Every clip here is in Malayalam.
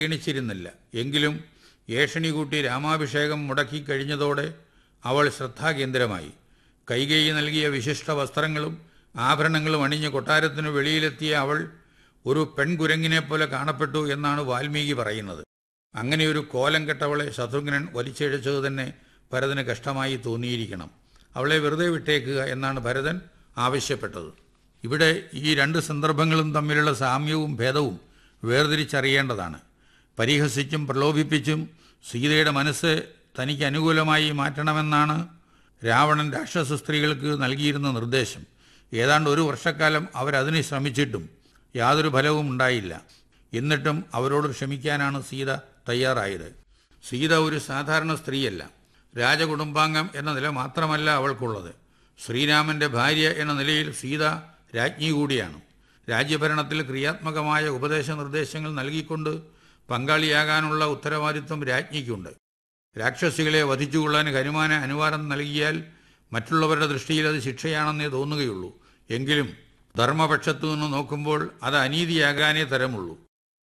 ക്ഷീണിച്ചിരുന്നില്ല എങ്കിലും ഏഷണി കൂട്ടി രാമാഭിഷേകം മുടക്കി കഴിഞ്ഞതോടെ അവൾ ശ്രദ്ധാകേന്ദ്രമായി കൈകേയി നൽകിയ വിശിഷ്ട വസ്ത്രങ്ങളും ആഭരണങ്ങളും അണിഞ്ഞ് കൊട്ടാരത്തിനു വെളിയിലെത്തിയ അവൾ ഒരു പെൺകുരങ്ങിനെ പോലെ കാണപ്പെട്ടു എന്നാണ് വാൽമീകി പറയുന്നത് അങ്ങനെയൊരു കോലം കെട്ടവളെ ശത്രുഘ്നൻ വലിച്ചിഴച്ചത് തന്നെ ഭരതന് കഷ്ടമായി തോന്നിയിരിക്കണം അവളെ വെറുതെ വിട്ടേക്കുക എന്നാണ് ഭരതൻ ആവശ്യപ്പെട്ടത് ഇവിടെ ഈ രണ്ട് സന്ദർഭങ്ങളും തമ്മിലുള്ള സാമ്യവും ഭേദവും വേർതിരിച്ചറിയേണ്ടതാണ് പരിഹസിച്ചും പ്രലോഭിപ്പിച്ചും സീതയുടെ മനസ്സ് തനിക്ക് അനുകൂലമായി മാറ്റണമെന്നാണ് രാവണൻ രാക്ഷസ സ്ത്രീകൾക്ക് നൽകിയിരുന്ന നിർദ്ദേശം ഏതാണ്ട് ഒരു വർഷക്കാലം അവരതിന് ശ്രമിച്ചിട്ടും യാതൊരു ഫലവും ഉണ്ടായില്ല എന്നിട്ടും അവരോട് ക്ഷമിക്കാനാണ് സീത തയ്യാറായത് സീത ഒരു സാധാരണ സ്ത്രീയല്ല രാജകുടുംബാംഗം എന്ന നില മാത്രമല്ല അവൾക്കുള്ളത് ശ്രീരാമന്റെ ഭാര്യ എന്ന നിലയിൽ സീത രാജ്ഞി കൂടിയാണ് രാജ്യഭരണത്തിൽ ക്രിയാത്മകമായ ഉപദേശ നിർദ്ദേശങ്ങൾ നൽകിക്കൊണ്ട് പങ്കാളിയാകാനുള്ള ഉത്തരവാദിത്വം രാജ്ഞിക്കുണ്ട് രാക്ഷസികളെ വധിച്ചുകൊള്ളാൻ ഹനുമാന് അനുവാദം നൽകിയാൽ മറ്റുള്ളവരുടെ ദൃഷ്ടിയിൽ അത് ശിക്ഷയാണെന്നേ തോന്നുകയുള്ളൂ എങ്കിലും ധർമ്മപക്ഷത്തു നിന്ന് നോക്കുമ്പോൾ അത് അനീതിയാകാനേ തരമുള്ളൂ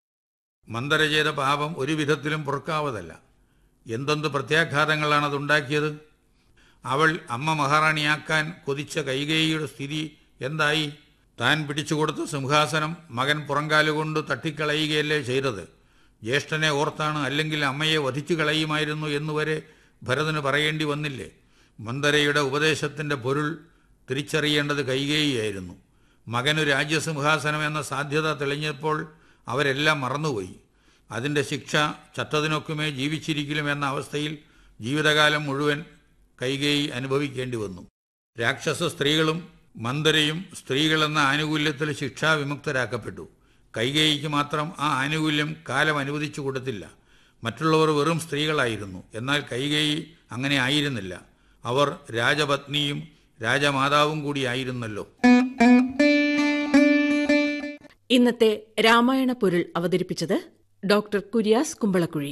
മന്ദര ചെയ്ത പാപം ഒരു വിധത്തിലും പൊറുക്കാവതല്ല എന്തെന്ത് പ്രത്യാഘാതങ്ങളാണ് അതുണ്ടാക്കിയത് അവൾ അമ്മ മഹാറാണിയാക്കാൻ കൊതിച്ച കൈകേയിയുടെ സ്ഥിതി എന്തായി താൻ പിടിച്ചുകൊടുത്ത സിംഹാസനം മകൻ പുറങ്കാലുകൊണ്ട് തട്ടിക്കളയുകയല്ലേ ചെയ്തത് ജ്യേഷ്ഠനെ ഓർത്താണ് അല്ലെങ്കിൽ അമ്മയെ വധിച്ചു കളയുമായിരുന്നു എന്നുവരെ ഭരതന് പറയേണ്ടി വന്നില്ലേ മന്ദരയുടെ ഉപദേശത്തിന്റെ പൊരുൾ തിരിച്ചറിയേണ്ടത് കൈകേയിയായിരുന്നു മകനു രാജ്യസിംഹാസനം എന്ന സാധ്യത തെളിഞ്ഞപ്പോൾ അവരെല്ലാം മറന്നുപോയി അതിൻ്റെ ശിക്ഷ ചത്തതിനൊക്കുമേ ജീവിച്ചിരിക്കലും എന്ന അവസ്ഥയിൽ ജീവിതകാലം മുഴുവൻ കൈകേയി അനുഭവിക്കേണ്ടി വന്നു രാക്ഷസ സ്ത്രീകളും മന്ദരയും സ്ത്രീകളെന്ന ആനുകൂല്യത്തിൽ ശിക്ഷാവിമുക്തരാക്കപ്പെട്ടു കൈകേയിക്ക് മാത്രം ആ ആനുകൂല്യം കാലം അനുവദിച്ചു കൊടുത്തില്ല മറ്റുള്ളവർ വെറും സ്ത്രീകളായിരുന്നു എന്നാൽ കൈകേയി അങ്ങനെ ആയിരുന്നില്ല അവർ രാജപത്നിയും രാജമാതാവും കൂടിയായിരുന്നല്ലോ ഇന്നത്തെ രാമായണ പൊരുൾ അവതരിപ്പിച്ചത് ഡോക്ടർ കുര്യാസ് കുമ്പളക്കുഴി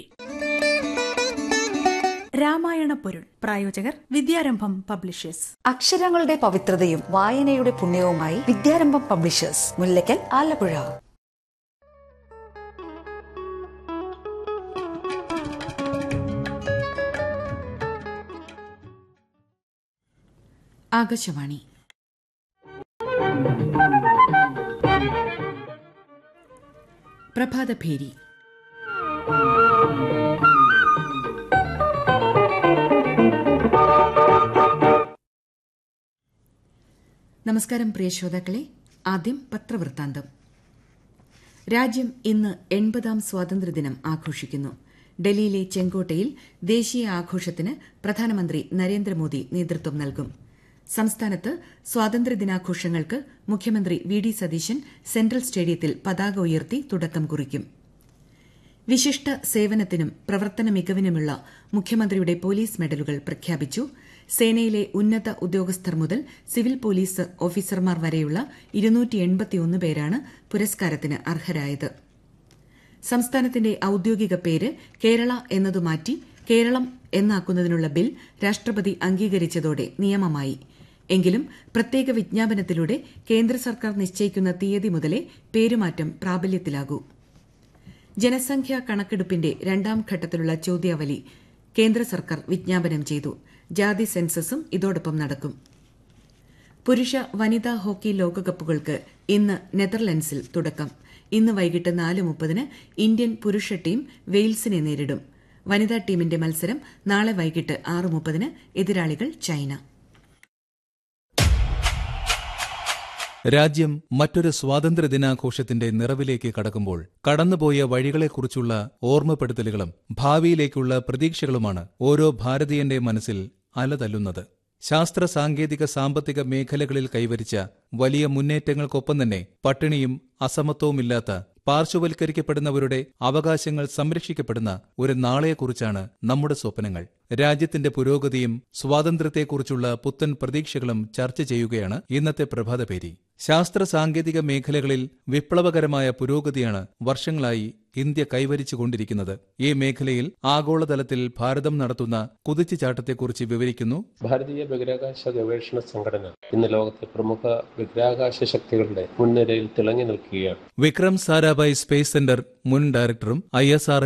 രാമായണ പൊരുൾ പ്രായോജകർ വിദ്യാരംഭം പബ്ലിഷേഴ്സ് അക്ഷരങ്ങളുടെ പവിത്രതയും വായനയുടെ പുണ്യവുമായി വിദ്യാരംഭം പബ്ലിഷേഴ്സ് മുല്ലയ്ക്കൽ ആലപ്പുഴ ആകാശവാണി പ്രഭാതഭേരി നമസ്കാരം പ്രിയ ശ്രോതാക്കളെ ആദ്യം പത്രവൃത്താന്തം രാജ്യം ഇന്ന് എൺപതാം സ്വാതന്ത്ര്യദിനം ആഘോഷിക്കുന്നു ഡൽഹിയിലെ ചെങ്കോട്ടയിൽ ദേശീയ ആഘോഷത്തിന് പ്രധാനമന്ത്രി നരേന്ദ്രമോദി നേതൃത്വം നൽകും സംസ്ഥാനത്ത് സ്വാതന്ത്ര്യദിനാഘോഷങ്ങൾക്ക് മുഖ്യമന്ത്രി വി ഡി സതീശൻ സെൻട്രൽ സ്റ്റേഡിയത്തിൽ പതാക ഉയർത്തി തുടക്കം കുറിക്കും വിശിഷ്ട സേവനത്തിനും പ്രവർത്തന മികവിനുമുള്ള മുഖ്യമന്ത്രിയുടെ പോലീസ് മെഡലുകൾ പ്രഖ്യാപിച്ചു സേനയിലെ ഉന്നത ഉദ്യോഗസ്ഥർ മുതൽ സിവിൽ പോലീസ് ഓഫീസർമാർ വരെയുള്ള പേരാണ് പുരസ്കാരത്തിന് അർഹരായത് സംസ്ഥാനത്തിന്റെ ഔദ്യോഗിക പേര് കേരള എന്നതു മാറ്റി കേരളം എന്നാക്കുന്നതിനുള്ള ബിൽ രാഷ്ട്രപതി അംഗീകരിച്ചതോടെ നിയമമായി എങ്കിലും പ്രത്യേക വിജ്ഞാപനത്തിലൂടെ കേന്ദ്ര സർക്കാർ നിശ്ചയിക്കുന്ന തീയതി മുതലേ പേരുമാറ്റം പ്രാബല്യത്തിലാകൂ ജനസംഖ്യാ കണക്കെടുപ്പിന്റെ രണ്ടാം ഘട്ടത്തിലുള്ള ചോദ്യാവലി കേന്ദ്ര സർക്കാർ വിജ്ഞാപനം ചെയ്തു ജാതി സെൻസസും ഇതോടൊപ്പം നടക്കും പുരുഷ വനിതാ ഹോക്കി ലോകകപ്പുകൾക്ക് ഇന്ന് നെതർലൻഡ്സിൽ തുടക്കം ഇന്ന് വൈകിട്ട് നാല് മുപ്പതിന് ഇന്ത്യൻ പുരുഷ ടീം വെയിൽസിനെ നേരിടും വനിതാ ടീമിന്റെ മത്സരം നാളെ വൈകിട്ട് ആറ് മുപ്പതിന് എതിരാളികൾ ചൈന രാജ്യം മറ്റൊരു സ്വാതന്ത്ര്യദിനാഘോഷത്തിന്റെ നിറവിലേക്ക് കടക്കുമ്പോൾ കടന്നുപോയ വഴികളെക്കുറിച്ചുള്ള ഓർമ്മപ്പെടുത്തലുകളും ഭാവിയിലേക്കുള്ള പ്രതീക്ഷകളുമാണ് ഓരോ ഭാരതീയന്റെ മനസ്സിൽ അലതല്ലുന്നത് ശാസ്ത്ര സാങ്കേതിക സാമ്പത്തിക മേഖലകളിൽ കൈവരിച്ച വലിയ മുന്നേറ്റങ്ങൾക്കൊപ്പം തന്നെ പട്ടിണിയും അസമത്വവുമില്ലാത്ത പാർശ്വവൽക്കരിക്കപ്പെടുന്നവരുടെ അവകാശങ്ങൾ സംരക്ഷിക്കപ്പെടുന്ന ഒരു നാളെയെക്കുറിച്ചാണ് നമ്മുടെ സ്വപ്നങ്ങൾ രാജ്യത്തിന്റെ പുരോഗതിയും സ്വാതന്ത്ര്യത്തെക്കുറിച്ചുള്ള പുത്തൻ പ്രതീക്ഷകളും ചർച്ച ചെയ്യുകയാണ് ഇന്നത്തെ പ്രഭാതപേരി ശാസ്ത്ര സാങ്കേതിക മേഖലകളിൽ വിപ്ലവകരമായ പുരോഗതിയാണ് വർഷങ്ങളായി ഇന്ത്യ കൈവരിച്ചുകൊണ്ടിരിക്കുന്നത് ഈ മേഖലയിൽ ആഗോളതലത്തിൽ ഭാരതം നടത്തുന്ന കുതിച്ചുചാട്ടത്തെക്കുറിച്ച് വിവരിക്കുന്നു ഭാരതീയ ബഹിരാകാശ ഗവേഷണ സംഘടന ഇന്ന് ലോകത്തെ പ്രമുഖ ബഹിരാകാശ ശക്തികളുടെ മുൻനിരയിൽ തിളങ്ങി നിൽക്കുകയാണ് വിക്രം സാരാഭായ് സ്പേസ് സെന്റർ മുൻ ഡയറക്ടറും ഐ